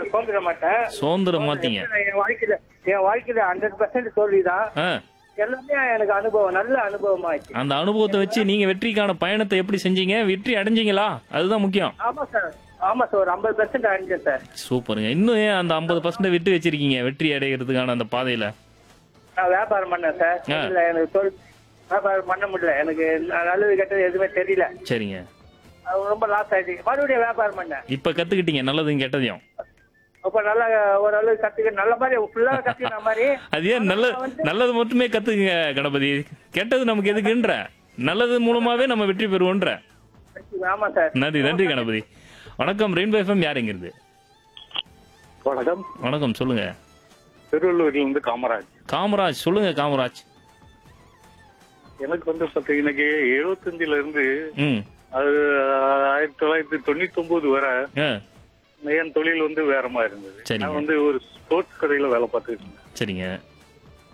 சோர்ந்துட மாட்டேன் சோர்ந்துட மாட்டீங்க என் வாழ்க்கையில என் வாழ்க்கையில ஹண்ட்ரட் பர்சன்ட் தோல்விதான் ஆ எல்லாமே எனக்கு அனுபவம் நல்ல அனுபவம் ஆயிடுச்சு அந்த அனுபவத்தை வச்சு நீங்க வெற்றிக்கான பயணத்தை எப்படி செஞ்சீங்க வெற்றி அடைஞ்சீங்களா அதுதான் முக்கியம் ஆமா சார் ஆமா சார் ஒரு ஐம்பது பெர்சென்ட் அடைஞ்சேன் சார் சூப்பருங்க இன்னும் ஏன் அந்த ஐம்பது பர்சன்ட் விட்டு வச்சிருக்கீங்க வெற்றி அடைகிறதுக்கான அந்த பாதையில நான் வியாபாரம் பண்ணேன் சார் ஆ. இல்ல எனக்கு தொழில் வியாபாரம் பண்ண முடியல எனக்கு ந- நல்லது கெட்டது எதுவுமே தெரியல சரிங்க அது ரொம்ப லாஸ் ஆயிடுச்சு மறுபடியும் வியாபாரம் பண்ணேன் இப்ப கத்துக்கிட்டீங்க நல்லதும் கெட்டதையும் அப்ப நல்லா ஓரளவு கத்துக்க நல்ல மாதிரி ஃபுல்லா கத்துக்கிற மாதிரி அது ஏன் நல்ல நல்லது மட்டுமே கத்துக்குங்க கணபதி கெட்டது நமக்கு எதுக்குன்ற நல்லது மூலமாவே நம்ம வெற்றி பெறுவோன்ற ஆமா சார் நன்றி நன்றி கணபதி வணக்கம் ரெயின்போ எஃப்எம் யாருங்கிறது வணக்கம் வணக்கம் சொல்லுங்க திருவள்ளூர்ல இருந்து காமராஜ் காமராஜ் சொல்லுங்க காமராஜ் எனக்கு வந்து பாத்தீங்கன்னா எழுபத்தஞ்சுல இருந்து ம் அது ஆயிரத்தி தொள்ளாயிரத்தி தொண்ணூத்தி ஒன்பது வரை ஆ என் தொழில் வந்து வேற மாதிரி இருந்தது சரிங்க. நான் வந்து ஒரு ஸ்போர்ட்ஸ் கடையில வேலை பார்த்துட்டு இருந்தேன் சரிங்க